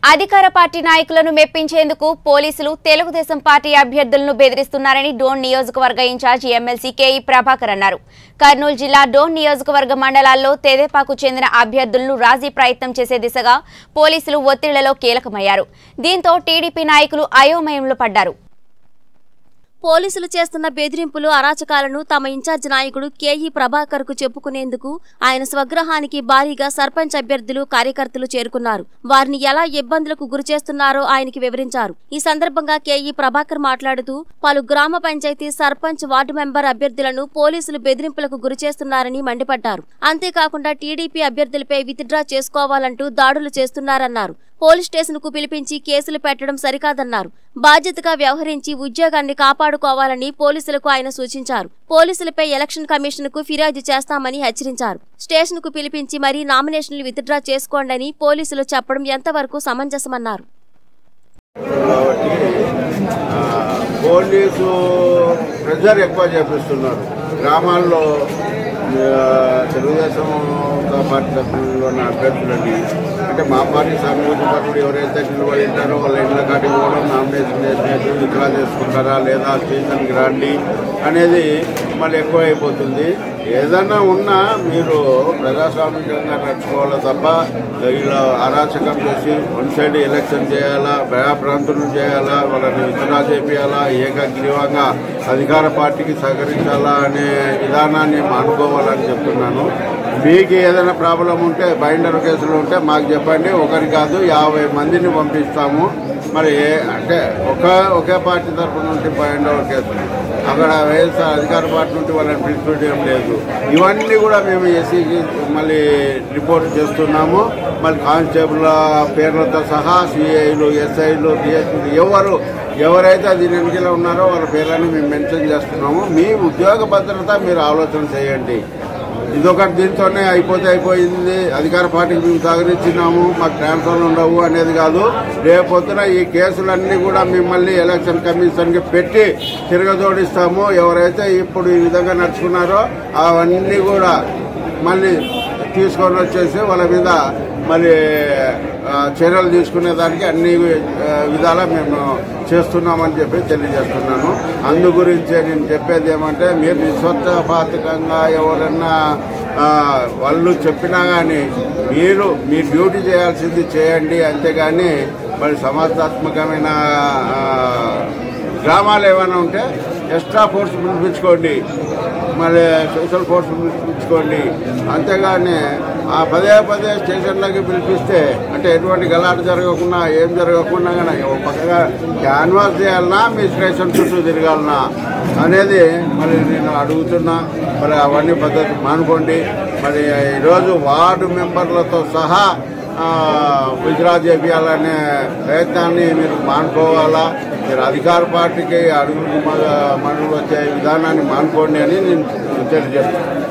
అధికార పార్టీ నాయకులను మెప్పించేందుకు పోలీసులు తెలుగుదేశం పార్టీ అభ్యర్థులను బెదిరిస్తున్నారని డోన్ నియోజకవర్గ ఇన్ఛార్జి ఎమ్మెల్సీ కేఈ ప్రభాకర్ అన్నారు కర్నూలు జిల్లా డోన్ నియోజకవర్గ మండలాల్లో తెదేపాకు చెందిన అభ్యర్థులను రాజీ ప్రయత్నం చేసే దిశగా పోలీసులు ఒత్తిళ్లలో కీలకమయ్యారు దీంతో టీడీపీ నాయకులు అయోమయంలో పడ్డారు పోలీసులు చేస్తున్న బెదిరింపులు అరాచకాలను తమ ఇన్ఛార్జ్ నాయకుడు కేఈ ప్రభాకర్ కు చెప్పుకునేందుకు ఆయన స్వగృహానికి భారీగా సర్పంచ్ అభ్యర్థులు కార్యకర్తలు చేరుకున్నారు వారిని ఎలా ఇబ్బందులకు గురిచేస్తున్నారో ఆయనకి వివరించారు ఈ సందర్భంగా కేఈ ప్రభాకర్ మాట్లాడుతూ పలు గ్రామ పంచాయతీ సర్పంచ్ వార్డు మెంబర్ అభ్యర్థులను పోలీసులు బెదిరింపులకు గురిచేస్తున్నారని మండిపడ్డారు అంతేకాకుండా టీడీపీ అభ్యర్థులపై విత్డ్రా చేసుకోవాలంటూ దాడులు చేస్తున్నారన్నారు పోలీస్ స్టేషన్ కు పిలిపించి కేసులు పెట్టడం సరికాదన్నారు బాధ్యతగా వ్యవహరించి ఉద్యోగాన్ని కాపాడుకోవాలని పోలీసులకు ఆయన సూచించారు పోలీసులపై ఎలక్షన్ కమిషన్ కు ఫిర్యాదు చేస్తామని హెచ్చరించారు స్టేషన్ కు పిలిపించి మరీ నామినేషన్లు విత్డ్రా చేసుకోండని పోలీసులు చెప్పడం ఎంతవరకు సమంజసమన్నారు కాబట్టి ఆ, పోలీసు ప్రెజర్ ఎక్కువ చేపిస్తున్నారు గ్రామాల్లో ఆ, తెలుగుదేశం పార్టీ సభ్యులు ఉన్న అభ్యర్థులని అంటే మా పార్టీ సానుభూతి పరులు ఎవరైతే నిలబడి ఉంటారో వాళ్ళ ఇళ్ళ కాటికి పోవడం నామినేషన్ చేసినట్టు విత్డ్రా చేసుకుంటారా లేదా స్టేషన్కి రండి అనేది మళ్ళీ ఎక్కువ అయిపోతుంది ఏదన్నా ఉన్నా మీరు ప్రజాస్వామికంగా నడుచుకోవాలి తప్ప ఇలా అరాచకం చేసి వన్ సైడ్ ఎలక్షన్ చేయాలా భయప్రాంతులు చేయాలా వాళ్ళని విత్డ్రా చేపియాలా ఏకగ్రీవంగా అధికార పార్టీకి సహకరించాలా అనే విధానాన్ని మానుకోవాలని చెప్తున్నాను మీకు ఏదైనా ప్రాబ్లం ఉంటే బైండర్ కేసులు ఉంటే మాకు చెప్పండి ఒకరి కాదు యాభై మందిని పంపిస్తాము మరి ఏ- అంటే ఒక ఒకే పార్టీ తరఫు నుండి బైండర్ కేసులు అక్కడ వైఎస్ఆర్ అధికార పార్టీ నుండి వాళ్ళని పిలిపించడం లేదు ఇవన్నీ కూడా మేము ఎస్సీకి మళ్ళీ రిపోర్ట్ చేస్తున్నాము మళ్ళీ కానిస్టేబుల్ పేర్లతో సహా సిఐలు ఎస్ఐలు డిఎస్పీలు ఎవరు ఎవరైతే దీని వెనుకలో ఉన్నారో వాళ్ళ పేర్లని మేము మెన్షన్ చేస్తున్నాము మీ ఉద్యోగ భద్రత మీరు ఆలోచన చేయండి ఇదొకటి దీంతోనే అయిపోతే అయిపోయింది అధికార పార్టీకి మేము సహకరించినాము మాకు ట్రాన్స్ఫర్లు ఉండవు అనేది కాదు రేపొద్దున ఈ కేసులన్నీ కూడా మిమ్మల్ని ఎలక్షన్ కమిషన్కి పెట్టి తిరగజోడిస్తాము ఎవరైతే ఇప్పుడు ఈ విధంగా నడుచుకున్నారో అవన్నీ కూడా మళ్ళీ తీసుకొని వచ్చేసి వాళ్ళ మీద మరి ఆ, చర్యలు తీసుకునే దానికి అన్ని ఆ, విధాలా మేము చేస్తున్నామని చెప్పి తెలియజేస్తున్నాను అందు గురించే నేను చెప్పేది ఏమంటే మీరు నిస్వార్థపాతకంగా ఎవరన్నా ఆ, వాళ్ళు చెప్పినా కానీ మీరు మీ డ్యూటీ చేయాల్సింది చేయండి అంతేగాని మరి సమర్థాత్మకమైన ఆ, గ్రామాలు ఏమైనా ఉంటే ఎక్స్ట్రా ఫోర్స్ పిలిపించుకోండి మరి స్పెషల్ ఫోర్స్ పిలిపించుకోండి అంతేగాని ఆ పదే పదే స్టేషన్లకి పిలిపిస్తే అంటే ఎటువంటి గలాట జరగకుండా ఏం జరగకుండా కానీ ఒక పక్కగా క్యాన్వాస్ చేయాలన్నా మీ స్టేషన్ చుట్టూ తిరగాలన్నా అనేది మరి నేను అడుగుతున్నా మరి అవన్నీ పద్ధతి మానుకోండి మరి ఈరోజు వార్డు మెంబర్లతో సహా ఆ, గుజరాత్ చేపించాలనే ప్రయత్నాన్ని మీరు మానుకోవాలా మీరు అధికార పార్టీకి అడుగులు మడుగులు వచ్చే విధానాన్ని మానుకోండి అని నేను తెలియజేస్తున్నాను